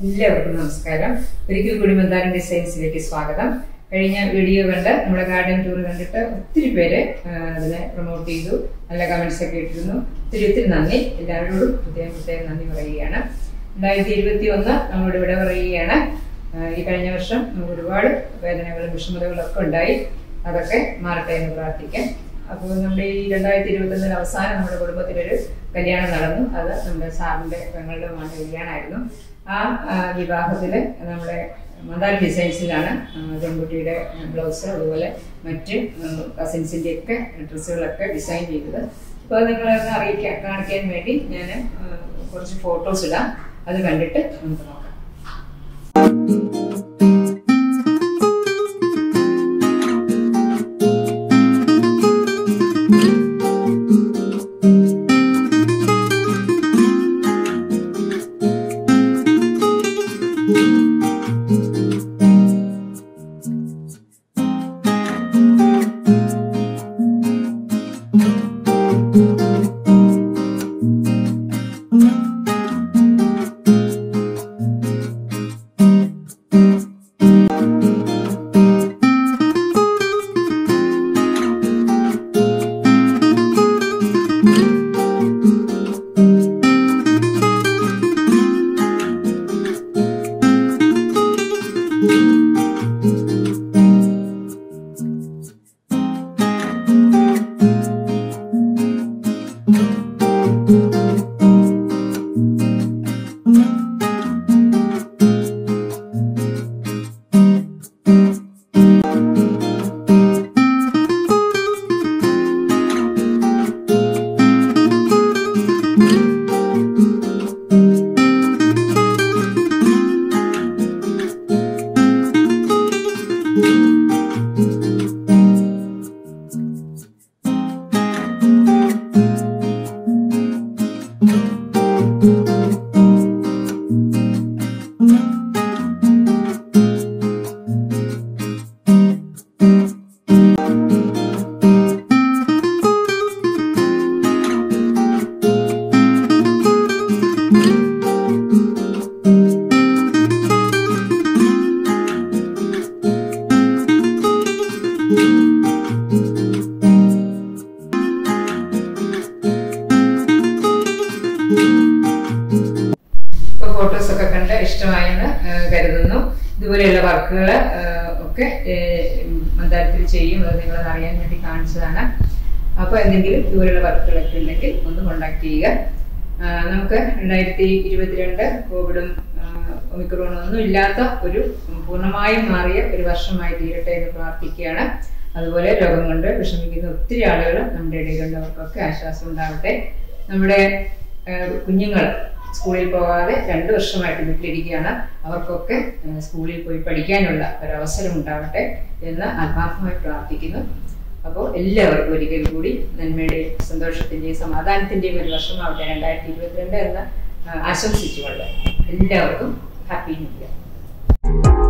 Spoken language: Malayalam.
എല്ലാവർക്കും നമസ്കാരം ഒരിക്കൽ കൂടി മന്ദാരം ഡിസൈൻസിലേക്ക് സ്വാഗതം കഴിഞ്ഞ വീഡിയോ കണ്ട് നമ്മുടെ ഗാർഡൻ ടൂർ കണ്ടിട്ട് ഒത്തിരി പേര് ആ, അതിനെ പ്രൊമോട്ട് ചെയ്തു നല്ല കമന്റ്സ് ഒക്കെ ഇട്ടിരുന്നു ഒത്തിരി ഒത്തിരി നന്ദി എല്ലാവരോടും പ്രത്യേകം പ്രത്യേകം നന്ദി പറയുകയാണ് രണ്ടായിരത്തി ഇരുപത്തി ഒന്ന് നമ്മളോട് ഇവിടെ പറയുകയാണ് ആ, ഈ കഴിഞ്ഞ വർഷം നമുക്ക് ഒരുപാട് വേദനകളും വിഷമതകളും ഒക്കെ ഉണ്ടായി അതൊക്കെ മാറട്ടെ എന്ന് പ്രാർത്ഥിക്കാം അപ്പോൾ നമ്മുടെ ഈ രണ്ടായിരത്തി ഇരുപത്തി ഒന്നിൽ അവസാനം നമ്മുടെ കുടുംബത്തിലൊരു കല്യാണം നടന്നു അത് നമ്മുടെ സാറിന്റെ പെങ്ങളുടെ മകളുടെ കല്യാണമായിരുന്നു ആ ആ, വിവാഹത്തില് നമ്മുടെ മന്ദാരം ഡിസൈൻസിലാണ് ആ, പെൺകുട്ടിയുടെ ബ്ലൗസ് അതുപോലെ മറ്റ് കസിൻസിന്റെ ഒക്കെ ഡ്രസ്സുകളൊക്കെ ഡിസൈൻ ചെയ്തത് അപ്പോൾ അത് നിങ്ങളെ ഒന്ന് അറിയിക്കാൻ കാണിക്കാൻ വേണ്ടി ഞാൻ കുറച്ച് ഫോട്ടോസ് ഇടാം അത് കണ്ടിട്ട് നമുക്ക് നോക്കാം ഇപ്പൊ ഫോട്ടോസ് ഒക്കെ കണ്ട് ഇഷ്ടമായെന്ന് ആ, കരുതുന്നു ഇതുപോലെയുള്ള വർക്കുകൾ ഒക്കെ ഏ, മന്ദാരത്തിൽ ചെയ്യും അത് നിങ്ങളത് അറിയാൻ വേണ്ടി കാണിച്ചതാണ് അപ്പോൾ എന്തെങ്കിലും ഇതുപോലെയുള്ള വർക്കുകളൊക്കെ ഉണ്ടെങ്കിൽ ഒന്ന് കോണ്ടാക്ട് ചെയ്യുക ആ, നമുക്ക് രണ്ടായിരത്തി ഇരുപത്തിരണ്ട് കോവിഡും ആ, ഒമിക്രോണും ഒന്നും ഇല്ലാത്ത ഒരു പൂർണ്ണമായും മാറിയ ഒരു വർഷമായി തീരട്ടെ എന്ന് പ്രാർത്ഥിക്കുകയാണ് അതുപോലെ രോഗം കൊണ്ട് വിഷമിക്കുന്ന ഒത്തിരി ആളുകൾ നമ്മുടെ ഇടയിലുള്ളവർക്കൊക്കെ ആശ്വാസം ഉണ്ടാവട്ടെ നമ്മുടെ കുഞ്ഞുങ്ങൾ സ്കൂളിൽ പോകാതെ രണ്ട് വർഷമായിട്ട് വീട്ടിലിരിക്കുകയാണ് അവർക്കൊക്കെ ആ, സ്കൂളിൽ പോയി പഠിക്കാനുള്ള ഒരവസരം ഉണ്ടാവട്ടെ എന്ന് ആത്മാർത്ഥമായി പ്രാർത്ഥിക്കുന്നു അപ്പോൾ എല്ലാവർക്കും ഒരിക്കൽ കൂടി നന്മയുടെയും സന്തോഷത്തിന്റെയും സമാധാനത്തിന്റെയും ഒരു വർഷമാവട്ടെ രണ്ടായിരത്തി ഇരുപത്തിരണ്ട് എന്ന് ആ, ആശംസിച്ചുകൊണ്ട് എല്ലാവർക്കും ഹാപ്പി ന്യൂ ഇയർ